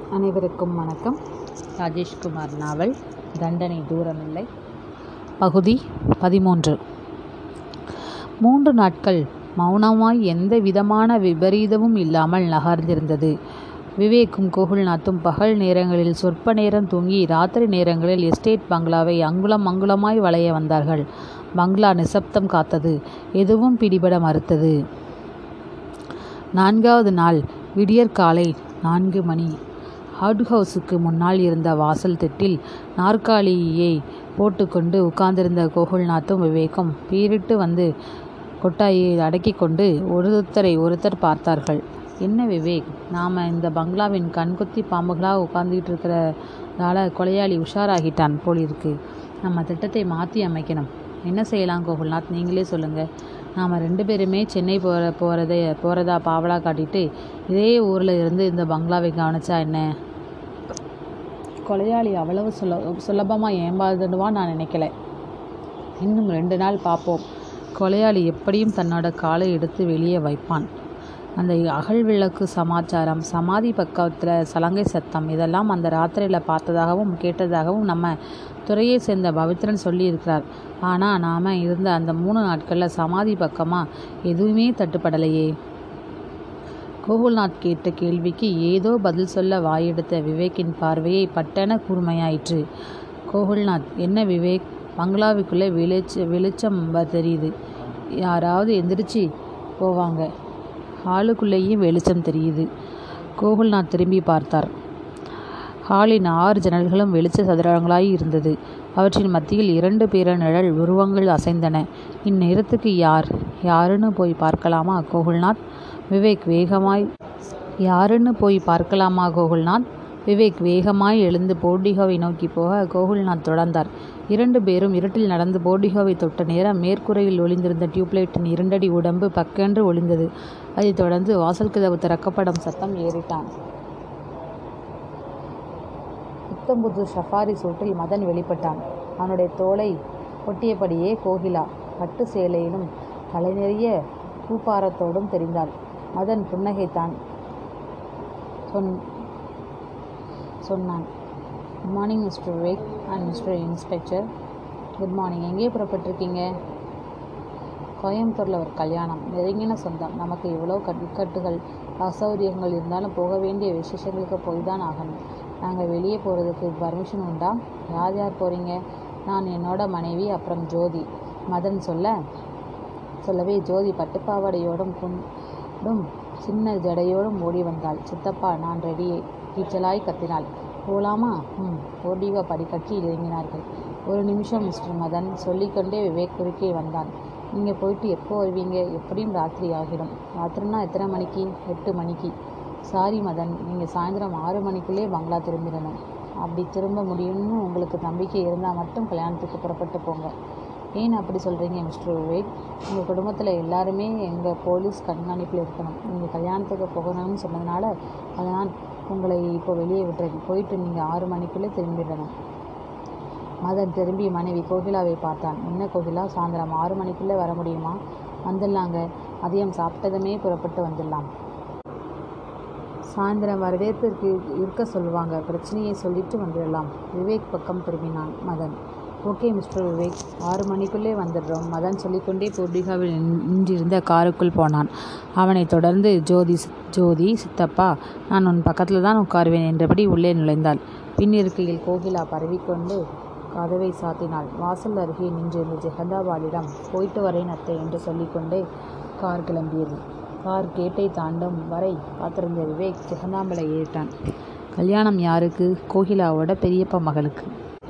அனைவருக்கும் வணக்கம் ராஜேஷ்குமார் நாவல் தண்டனை தூரமில்லை பகுதி பதிமூன்று மூன்று நாட்கள் மௌனமாய் எந்த விதமான விபரீதமும் இல்லாமல் நகர்ந்திருந்தது விவேக்கும் கோகுல்நாத்தும் பகல் நேரங்களில் சொற்ப நேரம் தூங்கி ராத்திரி நேரங்களில் எஸ்டேட் பங்களாவை அங்குலம் அங்குலமாய் வளைய வந்தார்கள் பங்களா நிசப்தம் காத்தது எதுவும் பிடிபட மறுத்தது நான்காவது நாள் விடியற்காலை நான்கு மணி அவுட் ஹவுஸுக்கு முன்னால் இருந்த வாசல் திட்டில் நாற்காலியை போட்டுக்கொண்டு உட்கார்ந்திருந்த கோகுல்நாத்தும் விவேக்கும் பீரிட்டு வந்து கொட்டாயை அடக்கி கொண்டு ஒருத்தரை ஒருத்தர் பார்த்தார்கள் என்ன விவேக் நாம் இந்த பங்களாவின் கண்குத்தி பாம்புகளாக உட்காந்துக்கிட்டு இருக்கிறதால கொலையாளி உஷாராகிட்டான் போல் இருக்கு நம்ம திட்டத்தை மாற்றி அமைக்கணும் என்ன செய்யலாம் கோகுல்நாத் நீங்களே சொல்லுங்கள் நாம் ரெண்டு பேருமே சென்னை போகிற போகிறத போகிறதா பாவலாக காட்டிட்டு இதே ஊரில் இருந்து இந்த பங்களாவை கவனிச்சா என்ன கொலையாளி அவ்வளவு சுல சுலபமாக ஏமாந்துடுவான்னு நான் நினைக்கல இன்னும் ரெண்டு நாள் பார்ப்போம் கொலையாளி எப்படியும் தன்னோட காலை எடுத்து வெளியே வைப்பான் அந்த அகல் விளக்கு சமாச்சாரம் சமாதி பக்கத்தில் சலங்கை சத்தம் இதெல்லாம் அந்த ராத்திரியில் பார்த்ததாகவும் கேட்டதாகவும் நம்ம துறையை சேர்ந்த பவித்ரன் சொல்லியிருக்கிறார் ஆனால் நாம் இருந்த அந்த மூணு நாட்களில் சமாதி பக்கமாக எதுவுமே தட்டுப்படலையே கோகுல்நாத் கேட்ட கேள்விக்கு ஏதோ பதில் சொல்ல வாயெடுத்த விவேக்கின் பார்வையை பட்டென கூர்மையாயிற்று கோகுல்நாத் என்ன விவேக் பங்களாவுக்குள்ளே வெளிச்ச வெளிச்சம் தெரியுது யாராவது எந்திரிச்சு போவாங்க ஹாலுக்குள்ளேயும் வெளிச்சம் தெரியுது கோகுல்நாத் திரும்பி பார்த்தார் ஹாலின் ஆறு ஜன்னல்களும் வெளிச்ச சதுரங்களாய் இருந்தது அவற்றின் மத்தியில் இரண்டு பேர நிழல் உருவங்கள் அசைந்தன இந்நேரத்துக்கு யார் யாருன்னு போய் பார்க்கலாமா கோகுல்நாத் விவேக் வேகமாய் யாருன்னு போய் பார்க்கலாமா கோகுல்நாத் விவேக் வேகமாய் எழுந்து போர்டிகோவை நோக்கி போக கோகுல்நாத் தொடர்ந்தார் இரண்டு பேரும் இருட்டில் நடந்து போர்டிகோவை தொட்ட நேரம் மேற்கூரையில் ஒளிந்திருந்த டியூப்லைட்டின் இரண்டடி உடம்பு பக்கென்று ஒளிந்தது அதைத் தொடர்ந்து வாசல் கதவு திறக்கப்படும் சத்தம் ஏறிட்டான் புத்தம்புது சஃபாரி சூட்டில் மதன் வெளிப்பட்டான் அவனுடைய தோலை ஒட்டியபடியே கோகிலா பட்டு சேலையிலும் தலை நிறைய பூப்பாரத்தோடும் தெரிந்தாள் மதன் புன்னகைத்தான் சொன் சொன்னான் good morning mister Vivek and mister inspector good morning எங்கே புறப்பட்டிருக்கீங்க கோயம்புத்தூரில் ஒரு கல்யாணம் நெருங்கின சொந்தம் நமக்கு இவ்வளோ கட்டுகள் அசௌகரியங்கள் இருந்தாலும் போக வேண்டிய விசேஷங்களுக்கு போய் தான் ஆகணும் நாங்கள் வெளியே போகிறதுக்கு பர்மிஷன் உண்டா யார் யார் போகிறீங்க நான் என்னோட மனைவி அப்புறம் ஜோதி மதன் சொல்ல சொல்லவே ஜோதி பட்டுப்பாவாடையோடும் குண்டும் சின்ன ஜடையோடும் ஓடி வந்தாள் சித்தப்பா நான் ரெடியே கீச்சலாய் கத்தினாள் போலாமா ம் ஓடிவா படிக்கட்டில் இறங்கினார்கள் ஒரு நிமிஷம் மிஸ்டர் மதன் சொல்லிக்கொண்டே விவேக் குறுக்கே வந்தான் நீங்கள் போயிட்டு எப்போ வருவீங்க எப்படியும் ராத்திரி ஆகிடும் ராத்திரினா எத்தனை மணிக்கு எட்டு மணிக்கு சாரி மதன் நீங்கள் சாயந்தரம் ஆறு மணிக்குள்ளே பங்களா திரும்பிடணும் அப்படி திரும்ப முடியும்னு உங்களுக்கு நம்பிக்கை இருந்தால் மட்டும் கல்யாணத்துக்கு புறப்பட்டு போங்க ஏன் அப்படி சொல்கிறீங்க மிஸ்டர் விவேக் உங்கள் குடும்பத்தில் எல்லாருமே எங்கள் போலீஸ் கண்காணிப்பில் இருக்கணும் நீங்கள் கல்யாணத்துக்கு போகணும்னு சொன்னதுனால அதனால் உங்களை இப்போ வெளியே விட்டுறேன் போயிட்டு நீங்கள் ஆறு மணிக்குள்ளே திரும்பிடணும் மதன் திரும்பி மனைவி கோகிலாவை பார்த்தான் என்ன கோகிலா சாயந்தரம் ஆறு மணிக்குள்ளே வர முடியுமா வந்துடலாங்க மதியம் சாப்பிட்டதுமே புறப்பட்டு வந்துடலாம் சாயந்தரம் வரவேற்பிற்கு இருக்க சொல்லுவாங்க பிரச்சனையை சொல்லிட்டு வந்துடலாம் விவேக் பக்கம் திரும்பினான் மதன் ஓகே மிஸ்டர் விவேக் ஆறு மணிக்குள்ளே வந்துடுறோம் மதன் சொல்லிக்கொண்டே பூர்டிகாவில் நின்றிருந்த காருக்குள் போனான் அவனை தொடர்ந்து ஜோதி ஜோதி சித்தப்பா நான் உன் பக்கத்தில் தான் உட்காருவேன் என்றபடி உள்ளே நுழைந்தாள் பின் இருக்கையில் கோகிலா பரவிக்கொண்டு கதவை சாத்தினாள் வாசல் அருகே நின்றிருந்த ஜெகந்தாபாலிடம் போயிட்டு வரேன் அத்தை என்று சொல்லிக்கொண்டே கார் கிளம்பியது கார் கேட்டை தாண்டும் வரை காத்திருந்த விவேக் ஜெகந்தாம்பலை ஏறிட்டான் கல்யாணம் யாருக்கு கோகிலாவோட பெரியப்பா மகளுக்கு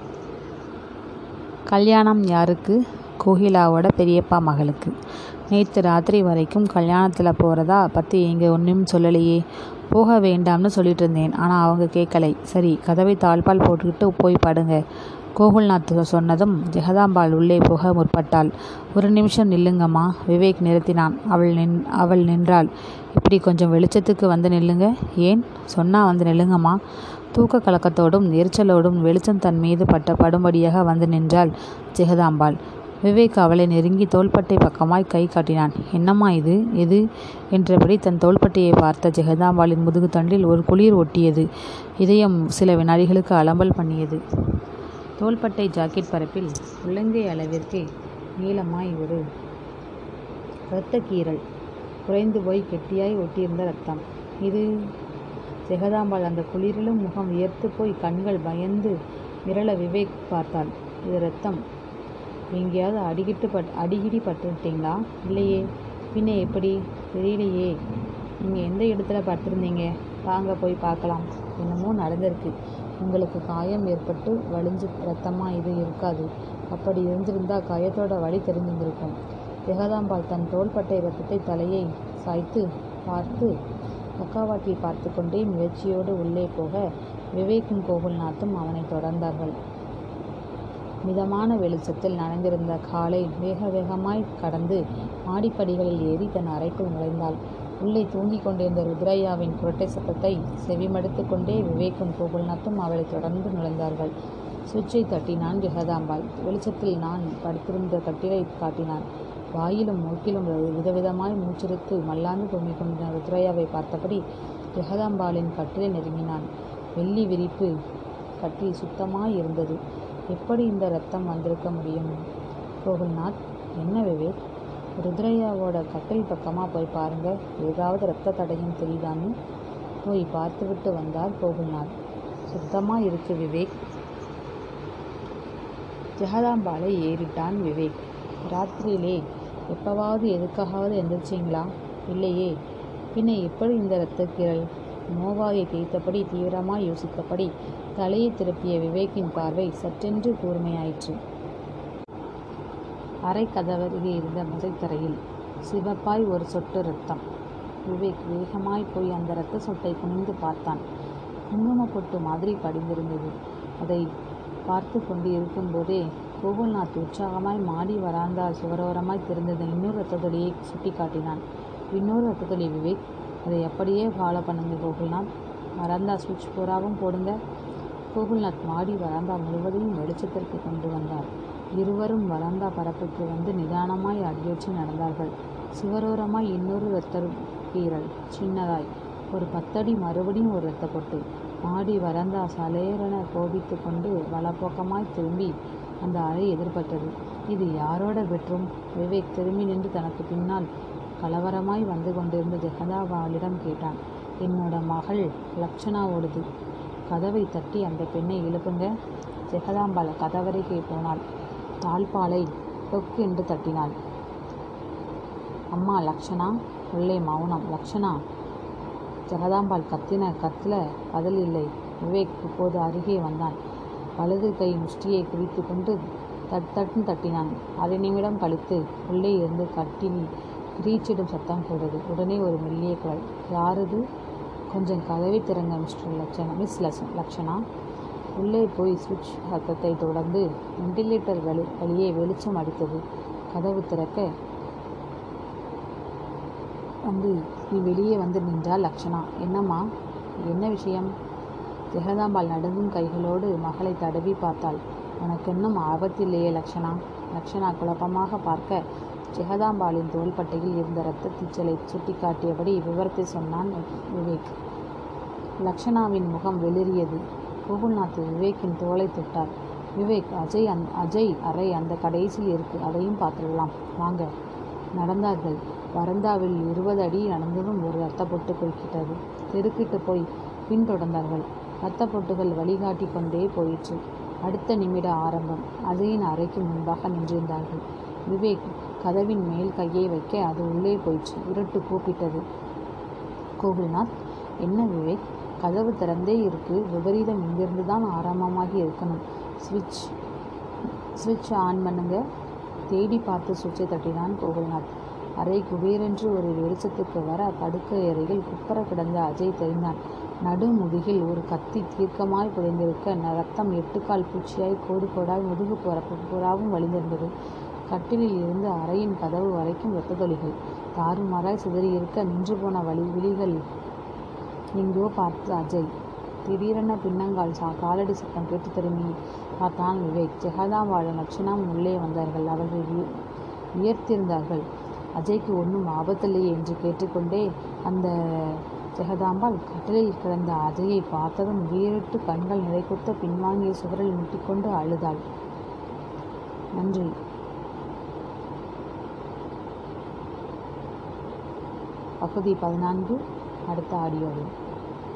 கல்யாணம் யாருக்கு கோகிலாவோட பெரியப்பா மகளுக்கு நேற்று ராத்திரி வரைக்கும் கல்யாணத்தில் போகிறதா பற்றி இங்கே ஒன்றும் சொல்லலையே போக வேண்டாம்னு சொல்லிட்டு இருந்தேன் ஆனால் அவங்க கேட்கலை சரி கதவை தாழ்பால் போட்டுக்கிட்டு போய் படுங்க கோகுல்நாத் சொன்னதும் ஜெகதாம்பாள் உள்ளே போக முற்பட்டாள் ஒரு நிமிஷம் நில்லுங்கம்மா விவேக் நிறுத்தினான் அவள் நின் அவள் நின்றாள் இப்படி கொஞ்சம் வெளிச்சத்துக்கு வந்து நில்லுங்க ஏன் சொன்னா வந்து நில்லுங்கம்மா தூக்க கலக்கத்தோடும் எரிச்சலோடும் வெளிச்சம் தன் மீது பட்ட படும்படியாக வந்து நின்றாள் ஜெகதாம்பாள் விவேக் அவளை நெருங்கி தோள்பட்டை பக்கமாய் கை காட்டினான் என்னம்மா இது எது என்றபடி தன் தோள்பட்டையை பார்த்த ஜெகதாம்பாளின் முதுகுத்தண்டில் ஒரு குளிர் ஒட்டியது இதயம் சில வினாடிகளுக்கு அலம்பல் பண்ணியது தோள்பட்டை ஜாக்கெட் பரப்பில் உள்ளங்கை அளவிற்கு நீளமாய் ஒரு இரத்தக் கீறல் குறைந்து போய் கெட்டியாய் ஒட்டியிருந்த ரத்தம் இது ஜெகதாம்பாள் அந்த குளிரிலும் முகம் வியர்த்து போய் கண்கள் பயந்து மிரள விவேக் பார்த்தாள் இது ரத்தம் எங்கேயாவது அடிகிட்டு பட் அடிகிடி பட்டுட்டீங்களா இல்லையே பின்ன எப்படி தெரியலையே நீங்கள் எந்த இடத்துல படுத்திருந்தீங்க வாங்க போய் பார்க்கலாம் என்னமோ நடந்திருக்கு உங்களுக்கு காயம் ஏற்பட்டு வலிஞ்சு ரத்தமாக இது இருக்காது அப்படி இருந்திருந்தா காயத்தோட வலி தெரிஞ்சிருந்திருக்கும் ஜெகதாம்பாள் தன் தோள்பட்டை ரத்தத்தை தலையை சாய்த்து பார்த்து பக்காவாட்டில் பார்த்து கொண்டே முயற்சியோடு உள்ளே போக விவேக்கும் கோகுல்நாத்தும் அவனை தொடர்ந்தார்கள் மிதமான வெளிச்சத்தில் நனைந்திருந்த காலை வேக வேகமாய் கடந்து மாடிப்படிகளில் ஏறி தன் அறைக்குள் நுழைந்தாள் உள்ளே தூங்கிக் கொண்டிருந்த ருத்ரையாவின் குரட்டை சத்தத்தை செவிமடுத்து கொண்டே விவேக்கும் கோகுல்நாத்தும் அவளை தொடர்ந்து நுழைந்தார்கள் சுவிட்சை தட்டினான் ஜெகதாம்பாள் வெளிச்சத்தில் நான் படுத்திருந்த கட்டிலை காட்டினான் வாயிலும் மூக்கிலும் விதவிதமாய் மூச்சிருத்து மல்லாந்து தொங்கிக் கொண்டிருந்த ருத்ரையாவை பார்த்தபடி ஜெகதாம்பாளின் கட்டிலை நெருங்கினான் வெள்ளி விரிப்பு கட்டில் சுத்தமாய் இருந்தது எப்படி இந்த ரத்தம் வந்திருக்க முடியும் கோகுல்நாத் என்ன விவேக் ருத்ரையாவோட கட்டில் பக்கமாக போய் பாருங்க ஏதாவது ரத்த தடயம் தெரியுதான்னு போய் பார்த்துவிட்டு வந்தார் கோகுல்நாத் சுத்தமாக இருக்கு விவேக் ஜெகதாம்பாளை ஏறிட்டான் விவேக் ராத்திரியிலே எப்பவாவது எதுக்காகவது எந்திரிச்சிங்களா இல்லையே பின்ன எப்படி இந்த இரத்தக்கீறல் நோவாயை தேய்த்தபடி தீவிரமாய் யோசித்தபடி தலையை திருப்பிய விவேக்கின் பார்வை சற்றென்று கூர்மையாயிற்று அரை கதவருகே இருந்த மொசைத்தரையில் சிவப்பாய் ஒரு சொட்டு ரத்தம் விவேக் வேகமாய் போய் அந்த இரத்த சொட்டை குனிந்து பார்த்தான் குங்கும பொட்டு மாதிரி படிந்திருந்தது அதை பார்த்து கொண்டு இருக்கும்போதே கோகுல்நாத் உற்சாகமாய் மாடி வராந்தா சுவரோரமாய் திறந்திருந்த இன்னொரு ரத்தத்தொலியை சுட்டி காட்டினான் இன்னொரு ரத்தத்தொலி விவேக் அதை அப்படியே ஃபாலோ பண்ணுங்க கோகுல்நாத் வராந்தா சுவிட்ச் பூராவும் போடுங்க கோகுல்நாத் மாடி வராந்தா முழுவதையும் வெளிச்சத்திற்கு கொண்டு வந்தார் இருவரும் வராந்தா பரப்புக்கு வந்து நிதானமாய் அடியொற்றி நடந்தார்கள் சுவரோரமாய் இன்னொரு இரத்த கீறல் சின்னதாய் ஒரு பத்தடி மறுபடியும் ஒரு இரத்த பொட்டு மாடி வராந்தா சலேரென கோபித்து கொண்டு வலப்போக்கமாய் திரும்பி அந்த அறை எதிர்பட்டது இது யாரோட பெட்ரூம் விவேக் திரும்பி நின்று தனக்கு பின்னால் கலவரமாய் வந்து கொண்டிருந்த ஜெகதாபாலிடம் கேட்டான் என்னோட மகள் லக்ஷனாவோடது கதவை தட்டி அந்த பெண்ணை எழுப்புங்க ஜெகதாம்பாள் கதவறைக்கே போனாள் தாழ்பாலை டொக்கு என்று தட்டினாள் அம்மா லக்ஷனா உள்ளே மௌனம் லக்ஷனா ஜெகதாம்பாள் கத்தின கத்துல பதில் இல்லை விவேக் இப்போது அருகே வந்தான் வலது கை முஷ்டியை குவித்து கொண்டு தட் தட்டு தட்டினான் அரை நிமிடம் கழித்து உள்ளே இருந்து கட்டில் கிரீச்சிடும் சத்தம் கேட்டது உடனே ஒரு மெல்லிய குரல் யாரது கொஞ்சம் கதவை திறங்க மிஸ்டர் லட்சணா மிஸ் லட்ச லக்ஷனா உள்ளே போய் சுவிட்ச் சத்தத்தை தொடர்ந்து வெண்டிலேட்டர் வழி வழியே வெளிச்சம் அடித்தது கதவு திறக்க வந்து நீ வெளியே வந்து நின்றாள் லக்ஷனா என்னம்மா என்ன விஷயம் ஜெகதாம்பாள் நடுங்கும் கைகளோடு மகளை தடவி பார்த்தாள் உனக்கு இன்னும் ஆபத்தில்லையே லக்ஷனா லக்ஷனா குழப்பமாக பார்க்க ஜெகதாம்பாளின் தோள்பட்டையில் இருந்த இரத்த தீச்சலை சுட்டிக்காட்டியபடி விவரத்தை சொன்னான் விவேக் லக்ஷனாவின் முகம் வெளிரியது கோகுல்நாத் விவேக்கின் தோளை தொட்டார் விவேக் அஜய் அந் அஜய் அறை அந்த கடைசியில் இருக்கு அதையும் பார்த்துடலாம் வாங்க நடந்தார்கள் வரந்தாவில் இருபது அடி நடந்ததும் ஒரு ரத்த பொட்டு குறுக்கிட்டது தெருக்கிட்டு போய் பின்தொடர்ந்தார்கள் இரத்த பொட்டுகள் வழிகாட்டி கொண்டே போயிற்று அடுத்த நிமிட ஆரம்பம் அஜயின் அறைக்கு முன்பாக நின்றிருந்தார்கள் விவேக் கதவின் மேல் கையை வைக்க அது உள்ளே போயிற்று இருட்டு கூப்பிட்டது கோகுல்நாத் என்ன விவேக் கதவு திறந்தே இருக்கு விபரீதம் இங்கிருந்து தான் ஆரம்பமாகி இருக்கணும் ஸ்விட்ச் ஸ்விட்ச் ஆன் பண்ணுங்க தேடி பார்த்து சுவிட்சை தட்டினான் கோகுல்நாத் அறை குபீரென்று ஒரு வெளிச்சத்துக்கு வர படுக்கை அறையில் குப்பர கிடந்த அஜய் தெரிந்தான் நடு முதுகில் ஒரு கத்தி தீர்க்கமாய் புதைந்திருக்க ந- ரத்தம் எட்டுக்கால் பூச்சியாய் கோடு கோடாய் முதுகு புறப்பு புறாவும் வழிந்திருந்தது கட்டிலில் இருந்து அறையின் கதவு வரைக்கும் இரத்தத்தொலிகள் தாறுமாறாய் சிதறியிருக்க நின்று போன வழி விழிகள் எங்கோ பார்த்து அஜய் திடீரென பின்னங்கால் சா காலடி சத்தம் கேட்டு திரும்பி பார்த்தான் விவேக் ஜெகதாம்பாளும் லட்சணாவும் உள்ளே வந்தார்கள் அவர்கள் வி- வியர்த்திருந்தார்கள் அஜய்க்கு ஒன்றும் ஆபத்தில்லையே என்று கேட்டுக்கொண்டே அந்த ஜெகதாம்பாள் கட்டிலில் கிடந்த அஜயை பார்த்ததும் வீறிட்டு கண்கள் நிறைகுத்த பின்வாங்கிய சுவரில் முட்டிக்கொண்டு அழுதாள் நன்றி பகுதி பதினான்கு அடுத்த ஆடியோவில்